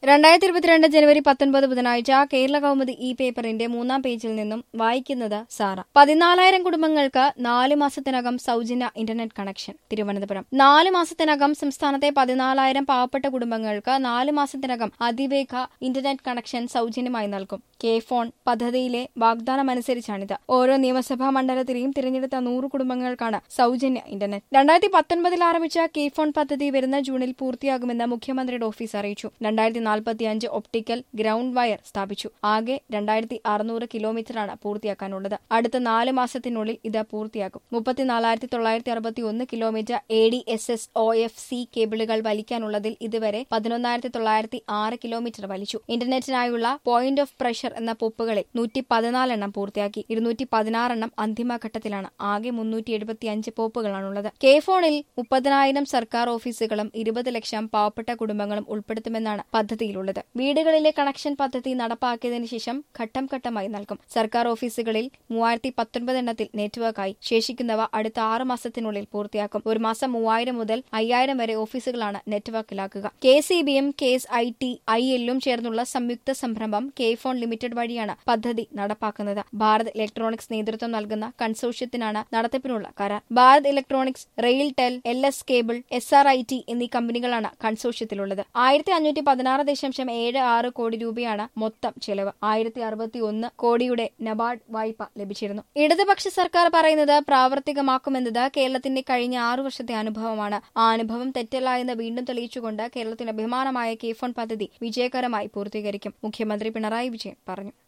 രണ്ടായിരത്തി ഇരുപത്തിരണ്ട് ജനുവരി പത്തൊൻപത് ബുധനാഴ്ച കേരള കൗമുദി ഈ പേപ്പറിന്റെ മൂന്നാം പേജിൽ നിന്നും വായിക്കുന്നത് സാറ പതിനാലായിരം കുടുംബങ്ങൾക്ക് നാല് മാസത്തിനകം സൗജന്യ ഇന്റർനെറ്റ് കണക്ഷൻ തിരുവനന്തപുരം നാല് മാസത്തിനകം സംസ്ഥാനത്തെ പതിനാലായിരം പാവപ്പെട്ട കുടുംബങ്ങൾക്ക് നാല് മാസത്തിനകം അതിവേഗ ഇന്റർനെറ്റ് കണക്ഷൻ സൗജന്യമായി നൽകും കെ ഫോൺ പദ്ധതിയിലെ വാഗ്ദാനമനുസരിച്ചാണിത് ഓരോ നിയമസഭാ മണ്ഡലത്തിലെയും തിരഞ്ഞെടുത്ത നൂറ് കുടുംബങ്ങൾക്കാണ് സൗജന്യ ഇന്റർനെറ്റ് രണ്ടായിരത്തി പത്തൊൻപതിൽ ആരംഭിച്ച കെ ഫോൺ പദ്ധതി വരുന്ന ജൂണിൽ പൂർത്തിയാകുമെന്ന് മുഖ്യമന്ത്രിയുടെ ഓഫീസ് അറിയിച്ചു രണ്ടായിരത്തി നാൽപ്പത്തിയഞ്ച് ഒപ്റ്റിക്കൽ ഗ്രൗണ്ട് വയർ സ്ഥാപിച്ചു ആകെ രണ്ടായിരത്തി അറുന്നൂറ് കിലോമീറ്ററാണ് പൂർത്തിയാക്കാനുള്ളത് അടുത്ത നാല് മാസത്തിനുള്ളിൽ ഇത് പൂർത്തിയാക്കും മുപ്പത്തിനാലായിരത്തി തൊള്ളായിരത്തി അറുപത്തി ഒന്ന് kilometre A D S S O F C കേബിളുകൾ വലിക്കാനുള്ളതിൽ ഇതുവരെ പതിനൊന്നായിരത്തി തൊള്ളായിരത്തി ആറ് കിലോമീറ്റർ വലിച്ചു ഇന്റർനെറ്റിനായുള്ള പോയിന്റ് ഓഫ് പ്രഷർ എന്ന പൊപ്പുകളിൽ നൂറ്റി പതിനാലെണ്ണം പൂർത്തിയാക്കി ഇരുന്നൂറ്റി പതിനാറെണ്ണം അന്തിമഘട്ടത്തിലാണ് ആകെ മുന്നൂറ്റി എഴുപത്തിയഞ്ച് പോപ്പുകളാണുള്ളത് കെ ഫോണിൽ മുപ്പതിനായിരം സർക്കാർ ഓഫീസുകളും ഇരുപത് ലക്ഷം പാവപ്പെട്ട കുടുംബങ്ങളും ഉൾപ്പെടുത്തുമെന്നാണ് പദ്ധതിയിലുള്ളത് വീടുകളിലെ കണക്ഷൻ പദ്ധതി നടപ്പാക്കിയതിനു ശേഷം ഘട്ടം ഘട്ടമായി നൽകും സർക്കാർ ഓഫീസുകളിൽ മൂവായിരത്തി പത്തൊൻപത് എണ്ണത്തിൽ നെറ്റ്വർക്കായി ശേഷിക്കുന്നവ അടുത്ത ആറ് മാസത്തിനുള്ളിൽ പൂർത്തിയാക്കും ഒരു മാസം മൂവായിരം മുതൽ അയ്യായിരം വരെ ഓഫീസുകളാണ് നെറ്റ്വർക്കിലാക്കുക കെ സി ബിയും K S I T I എല്ലും ചേർന്നുള്ള സംയുക്ത സംരംഭം കെ ഫോൺ ലിമിറ്റഡ് വഴിയാണ് പദ്ധതി നടപ്പാക്കുന്നത് ഭാരത് ഇലക്ട്രോണിക്സ് നേതൃത്വം നൽകുന്ന കൺസോർഷ്യത്തിനാണ് നടത്തിപ്പിനുള്ള കരാർ Bharat Electronics RailTel L S cable S R I T എന്നീ കമ്പനികളാണ് കൺസോർഷ്യത്തിലുള്ളത് ആയിരത്തി അഞ്ഞൂറ്റി പതിനാറ് ദശാംശം ഏഴ് ആറ് കോടി രൂപയാണ് മൊത്തം ചെലവ് ആയിരത്തി അറുപത്തി ഒന്ന് കോടിയുടെ നബാർഡ് വായ്പ ലഭിച്ചിരുന്നു ഇടതുപക്ഷ സർക്കാർ പറയുന്നത് പ്രാവർത്തികമാക്കുമെന്നത് കേരളത്തിന്റെ കഴിഞ്ഞ ആറു വർഷത്തെ അനുഭവമാണ് ആ അനുഭവം തെറ്റല്ല എന്ന് വീണ്ടും തെളിയിച്ചുകൊണ്ട് കേരളത്തിന്റെ അഭിമാനമായ കെ ഫോൺ പദ്ധതി വിജയകരമായി പൂർത്തീകരിക്കും മുഖ്യമന്ത്രി പിണറായി വിജയൻ പറഞ്ഞു